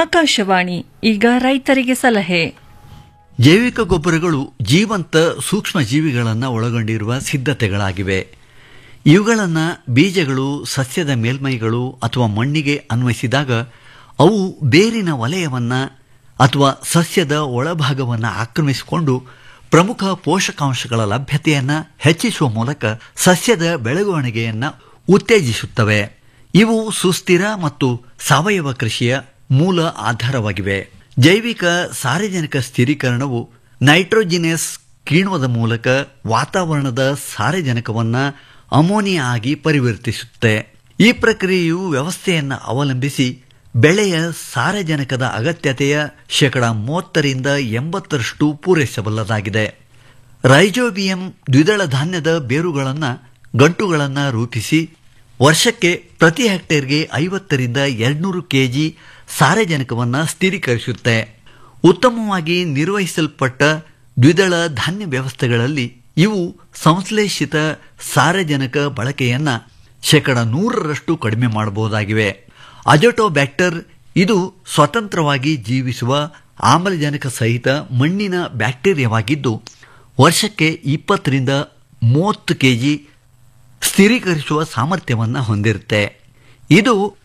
ಆಕಾಶವಾಣಿ ಈಗ ರೈತರಿಗೆ ಸಲಹೆ ಜೈವಿಕ ಗೊಬ್ಬರಗಳು ಜೀವಂತ ಸೂಕ್ಷ್ಮ ಜೀವಿಗಳನ್ನು ಒಳಗೊಂಡಿರುವ ಸಿದ್ಧತೆಗಳಾಗಿವೆ ಇವುಗಳನ್ನು ಬೀಜಗಳು ಸಸ್ಯದ ಮೇಲ್ಮೈಗಳು ಅಥವಾ ಮಣ್ಣಿಗೆ ಅನ್ವಯಿಸಿದಾಗ ಅವು ಬೇರಿನ ವಲಯವನ್ನು ಅಥವಾ ಸಸ್ಯದ ಒಳಭಾಗವನ್ನು ಆಕ್ರಮಿಸಿಕೊಂಡು ಪ್ರಮುಖ ಪೋಷಕಾಂಶಗಳ ಲಭ್ಯತೆಯನ್ನು ಹೆಚ್ಚಿಸುವ ಮೂಲಕ ಸಸ್ಯದ ಬೆಳವಣಿಗೆಯನ್ನು ಉತ್ತೇಜಿಸುತ್ತವೆ ಇವು ಸುಸ್ಥಿರ ಮತ್ತು ಸಾವಯವ ಕೃಷಿಯ ಮೂಲ ಆಧಾರವಾಗಿವೆ ಜೈವಿಕ ಸಾರಜನಕ ಸ್ಥಿರೀಕರಣವು ನೈಟ್ರೋಜಿನಸ್ ಕಿಣ್ವದ ಮೂಲಕ ವಾತಾವರಣದ ಸಾರಜನಕವನ್ನು ಅಮೋನಿಯಾ ಆಗಿ ಪರಿವರ್ತಿಸುತ್ತೆ ಈ ಪ್ರಕ್ರಿಯೆಯು ವ್ಯವಸ್ಥೆಯನ್ನು ಅವಲಂಬಿಸಿ ಬೆಳೆಯ ಸಾರಜನಕದ ಅಗತ್ಯತೆಯ ಶೇಕಡ ಮೂವತ್ತರಿಂದ ಎಂಬತ್ತರಷ್ಟು ಪೂರೈಸಬಲ್ಲದಾಗಿದೆ ರೈಜೋಬಿಯಂ ದ್ವಿದಳ ಧಾನ್ಯದ ಬೇರುಗಳನ್ನು ಗಂಟುಗಳನ್ನು ರೂಪಿಸಿ ವರ್ಷಕ್ಕೆ ಪ್ರತಿ ಹೆಕ್ಟೇರ್ಗೆ ಐವತ್ತರಿಂದ ಎರಡ್ನೂರು ಕೆಜಿ ಸಾರಜನಕವನ್ನು ಸ್ಥಿರೀಕರಿಸುತ್ತೆ ಉತ್ತಮವಾಗಿ ನಿರ್ವಹಿಸಲ್ಪಟ್ಟ ದ್ವಿದಳ ಧಾನ್ಯ ವ್ಯವಸ್ಥೆಗಳಲ್ಲಿ ಇವು ಸಂಶ್ಲೇಷಿತ ಸಾರಜನಕ ಬಳಕೆಯನ್ನು ಶೇಕಡ ನೂರರಷ್ಟು ಕಡಿಮೆ ಮಾಡಬಹುದಾಗಿವೆ ಅಜೋಟೋಬ್ಯಾಕ್ಟರ್ ಇದು ಸ್ವತಂತ್ರವಾಗಿ ಜೀವಿಸುವ ಆಮ್ಲಜನಕ ಸಹಿತ ಮಣ್ಣಿನ ಬ್ಯಾಕ್ಟೀರಿಯಾವಾಗಿದ್ದು ವರ್ಷಕ್ಕೆ ಇಪ್ಪತ್ತರಿಂದ ಮೂವತ್ತು ಕೆಜಿ ಸ್ಥಿರೀಕರಿಸುವ ಸಾಮರ್ಥ್ಯವನ್ನು ಹೊಂದಿರುತ್ತೆ ಇದು